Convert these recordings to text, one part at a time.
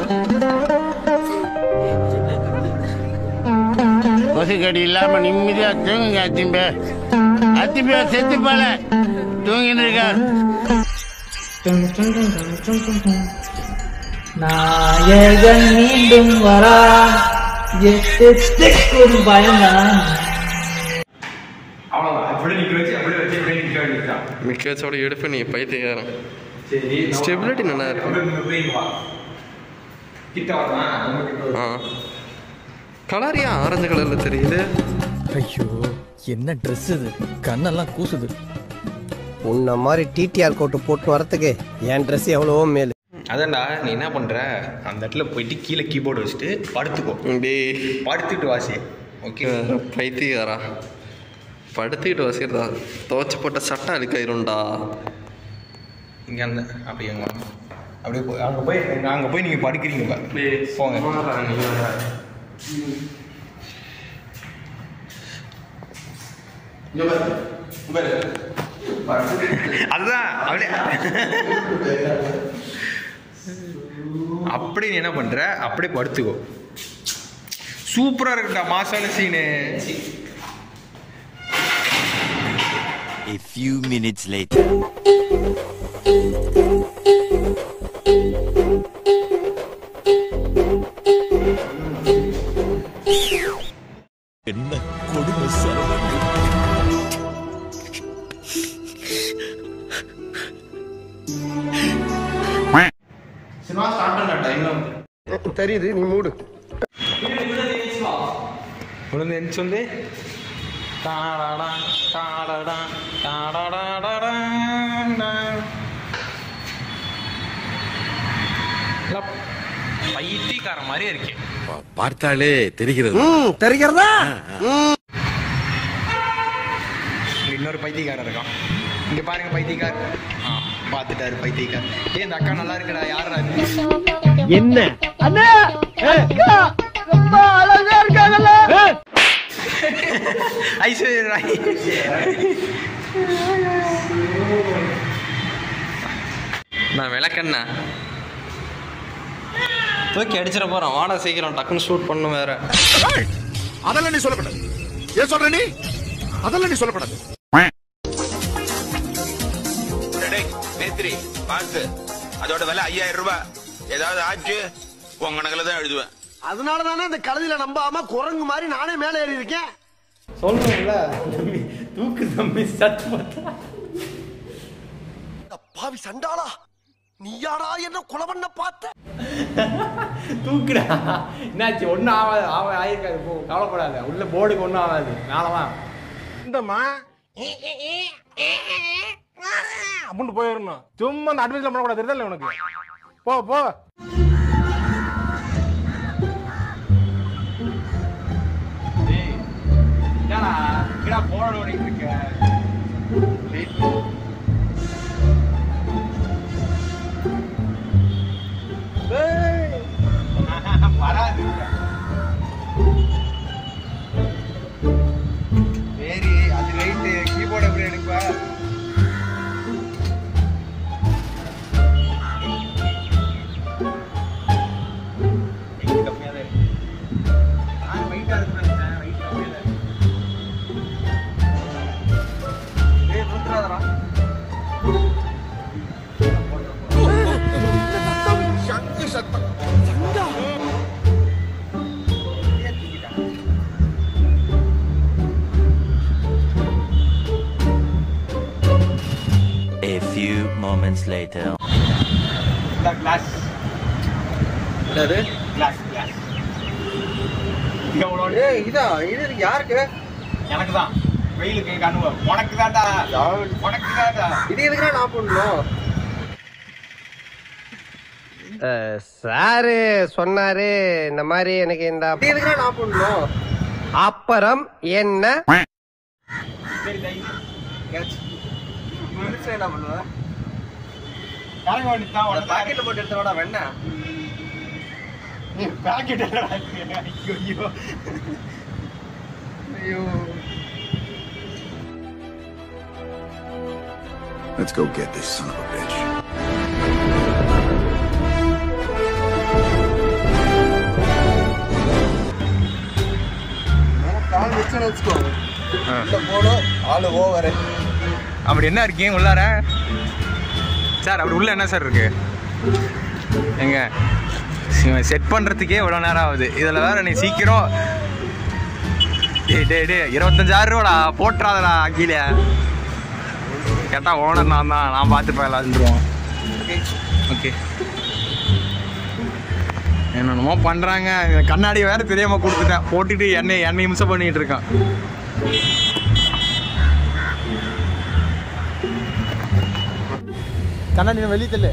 கொசுக்கடி இல்லாம நிம்மதியா தூங்குங்க அத்திம்பே அத்திம்பே செத்து போல தூங்கிட்டு இருக்கார் நாயகன் மீண்டும் வரா எட்டு ஒரு பயம்தான் அவ்வளவுதான் அப்படியே நிக்க வச்சு அப்படியே வச்சு அப்படியே நிக்க வேண்டியதுதான் மிக்கச்சோட எடுப்பு நீ பைத்தியக்காரன் சரி Stability நல்லா இருக்கு. அப்படியே இங்க வா. கிட்ட வரலாம் ரொம்ப கிட்ட ஆ கலர் ஏன் ஆரஞ்சு கலர்ல தெரியுது ஐயோ என்ன ட்ரெஸ் இது கண்ணெல்லாம் கூசுது உன்ன மாதிரி டிடிஆர் கோட்டு போட்டு வரத்துக்கு என் ட்ரெஸ் எவ்வளவோ மேலு அதான்டா நீ என்ன பண்ற அந்த இடத்துல போயிட்டு கீழே கீபோர்டு வச்சுட்டு படுத்துக்கோ டேய் படுத்துட்டு வாசி ஓகே பைத்தியக்காரா படுத்துக்கிட்டு வசிக்கிறதா துவச்சி போட்ட சட்டை அழுக்காயிரும்டா இங்க அந்த அப்படியே அங்க வாங்க. அப்படியே போய் அங்க போய் அங்க- அங்க போய் நீங்க படுக்கிறீங்க பாரு. போங்க அதுதான் அப்படியே அப்படி நீ என்ன பண்ற அப்படியே படுத்துக்கோ சூப்பரா இருக்குடா மாசான Seenu A few minutes later. என்ன கொடுமை சரவணன் சினிமா ஸ்டார்ட் பண்ண டைம் தெரியுது நீ மூடு உளுந்து என்ன சொல்லு டாடாடா, டாடாடா, டாடாடாடாடா. இல்ல, பைத்தியக்காரன் மாதிரியே இருக்கேன் பார்த்தாலே தெரிகிறது ம் தெரிகிறதா இங்க இன்னொரு பைத்தியக்காரன் இருக்கான் இங்க பாருங்க பைத்தியக்கார் ஆ பார்த்துட்டாரு பைத்தியக்கார் ஏ இந்த அக்கா நல்லா இருக்குடா யாரா இது என்ன ஐஸ்வர்யா ராய் நான் விளக்கண்ணா தூக்கி அடிச்சிட போறேன் வாடா சீக்கிரம் டக்குன்னு ஷூட் பண்ணும் வேற அதெல்லாம் நீ சொல்லக்கூடாது ஏன் சொல்ற நீ அதெல்லாம் நீ சொல்லக்கூடாது மேத்ரி பார்த்து அதோட விலை ஐயாயிரம் ரூபாய் ஏதாவது ஆச்சு உங்க கணக்குல தான் எழுதுவேன் அதனால தானே இந்த கழுதியில நம்பாம குரங்கு மாதிரி நானே மேலே ஏறி இருக்கேன் சொல்றேன்ல தூக்கு தம்பி சத்து பார்த்தா பாவி சண்டாளா நீயாடா என்ன கொலை பண்ண பார்த்த தூக்குடா என்னாச்சு ஒன்றும் ஆகாது ஆக ஆயிருக்காது போ கவலைப்படாத உள்ள போர்டுக்கு ஒன்றும் ஆகாது நாளவா இந்தம்மா அப்படின்னு போயிடணும் சும்மா அந்த அட்வைஸ்ல பண்ணக்கூடாது தெரியல உனக்கு போ போ என்னடா கிடா போட ஓடிட்டு இருக்க வராது சரி அது ரைட்டு கீபோர்டு எப்படி எடுப்பா வெயிட் கம்மியா தான் இருக்கு நான் வெயிட்டா இருக்கிறேன் வெயிட் கம்மியா தான் இருக்கு ஏய் நூற்றாதரா சங்கு சத்தம் A few moments later. இந்த கிளாஸ் என்னது கிளாஸ் கிளாஸ் எவ்வளோ ஏய் இதா இது யாருக்கு எனக்கு தான் வெயிலுக்கு கண்ணுவ உனக்கு தான்டா உனக்கு தான்டா இது எதுக்குடா நான் பண்ணணும் சாரு சொன்னாரு இந்த மாதிரி எனக்கு இந்த இது எதுக்குடா நான் பண்ணணும் அப்புறம் என்ன சரி தை கேட்ச் என்ன பண்ணுவ கரங்க வேண்டி தான் உனக்கு பாக்கெட்ல போட்டு எடுத்துடா வேணா பாக்கெட் ஐயோ ஐயோ ஐயோ Let's go get this son of a bitch. கால் வச்சுன்னு வச்சுக்கோ உள்ள போனோம் ஆளு ஓவரு அப்படி என்ன இருக்கீங்க உள்ளார சார் அப்படி உள்ள என்ன சார் இருக்கு எங்க செட் பண்றதுக்கே இவ்வளோ நேரம் ஆகுது இதில் வேற நீ சீக்கிரம் டேய் டேய் டேய் இருபத்தஞ்சாயிரம் ரூபாடா போட்டுறாதடா கீழே கேட்டா ஓனர் நான் தான் நான் பார்த்துப்பேன் எல்லாருன்றோம் ஓகே என்னென்னமோ பண்ணுறாங்க கண்ணாடி வேற தெரியாம கொடுத்துட்டேன் போட்டுட்டு என்னை என்னை இம்சம் பண்ணிட்டு இருக்கான் கண்ணாடி வெளியே தெரியல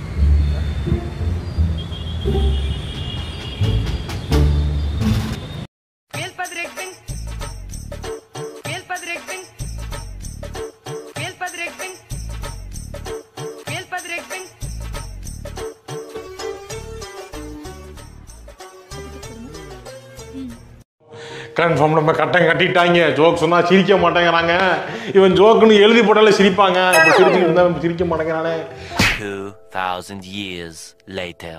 கன்ஃபார்ம் நம்ம கட்டம் கட்டிட்டாங்க ஜோக் சொன்னா சிரிக்க மாட்டேங்கிறாங்க இவன் ஜோக்குன்னு எழுதி போட்டாலே சிரிப்பாங்க இப்போ சிரிச்சுட்டு இருந்தா இவன் சிரிக்க மாட்டேங்கிறானே 2000 years later.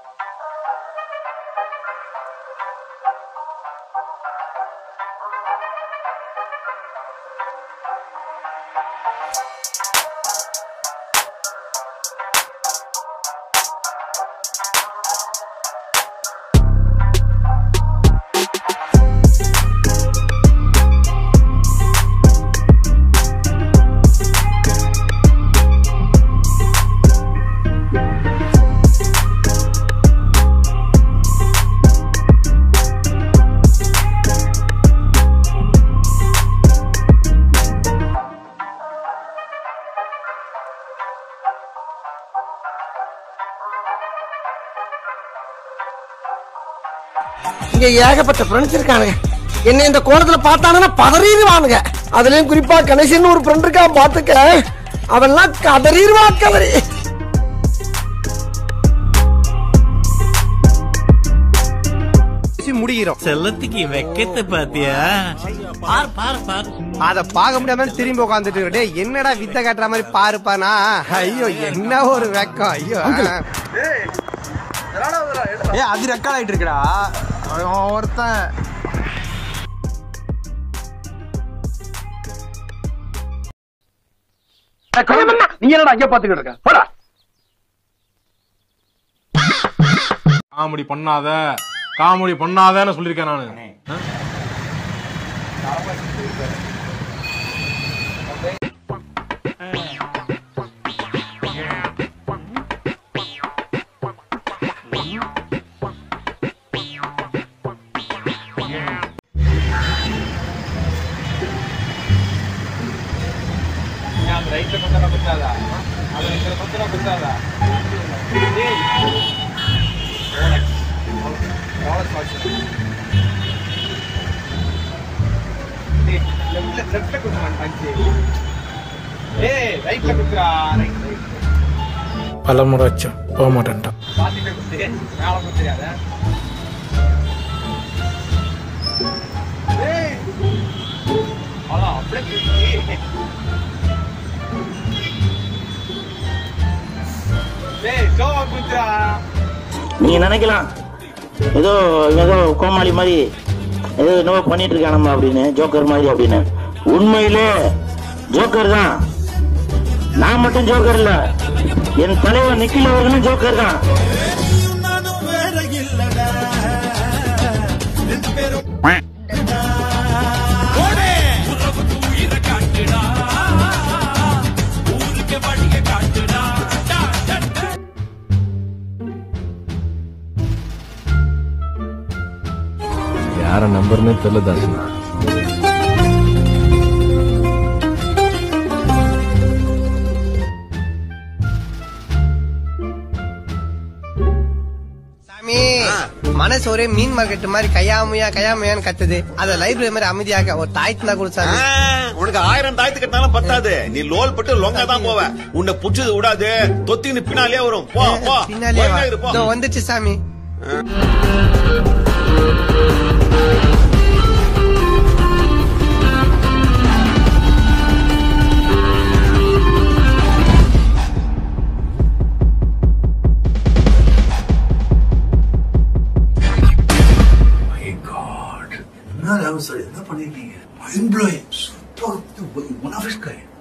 இங்க ஏகப்பட்ட ஃப்ரெண்ட்ஸ் இருக்கானுங்க என்ன இந்த கோணத்துல பார்த்தானுன்னா பதறிடுவானுங்க அதுலயும் குறிப்பா கணேசன் ஒரு ஃப்ரெண்ட் இருக்கா பாத்துக்க அவன்லாம் கதறிடுவா கதறி முடிகிறோம் செல்லத்துக்கு வெக்கத்தை பாத்தியா பார் பார் பார் அத பார்க்க முடியாம திரும்பி உட்காந்துட்டு இருக்கேன். டேய் என்னடா வித்த காட்டுற மாதிரி பாருப்பானா ஐயோ என்ன ஒரு வெக்கம் ஐயோ ஏ அது ரெக்கார்ட் ஆயிட்டு இருக்குடா அவன் ஒருத்தன் நீ என்னடா அங்க பாத்துக்கிட்டு இருக்க போடா காமெடி பண்ணாத காமெடி பண்ணாதன்னு சொல்லியிருக்கேன் நானு ஆ? அந்த ரைட்ல கொஞ்சம் குத்தாதா அது இந்த கொஞ்சம் குத்தாதா டேய் ரோலக்ஸ் ரோலக்ஸ் வாட்ச் டேய் லெஃப்ட்ல லெஃப்ட்ல குத்து மாட்டாச்சு ஏய் ரைட்ல குத்துறா ரைட் ரைட் பலமுறை வச்சோம் போக மாட்டேன்ட்டான் பாத்துட்டு குத்து மேல குத்துறாத ஏய் அதான் அப்படியே குத்து டேய் சோவா குத்துறா நீங்க நினைக்கலாம் ஏதோ ஏதோ கோமாளி மாதிரி ஏதோ என்னவோ பண்ணிட்டு இருக்கானம்மா அப்படின்னு ஜோக்கர் மாதிரி அப்படின்னு உண்மையிலே ஜோக்கர் தான் நான் மட்டும் ஜோக்கர் இல்ல என் தலைவர் நிக்கில் அவர்களும் ஜோக்கர் தான் யார நம்பர்னே தெரியல தாசனா சாமி மனசு ஒரே மீன் மார்க்கெட் மாதிரி கையாமையா கையாமையான்னு கத்துது அத லைப்ரரி மாதிரி அமைதியாக்க ஒரு தாய்த்து தான் கொடுத்தாங்க உனக்கு ஆயிரம் தாயத்து கட்டினாலும் பத்தாது நீ லோல் பட்டு லொங்கா தான் போவ உன்னை புடிச்சது விடாது தொத்தின்னு பின்னாலே வரும் போ போ பின்னாலே வா. ஒழுங்கா இரு, போ. இதோ வந்துச்சு சாமி என்ன ராகுல் சார் என்ன பண்ணிருக்கீங்க mind blowing super one of is kind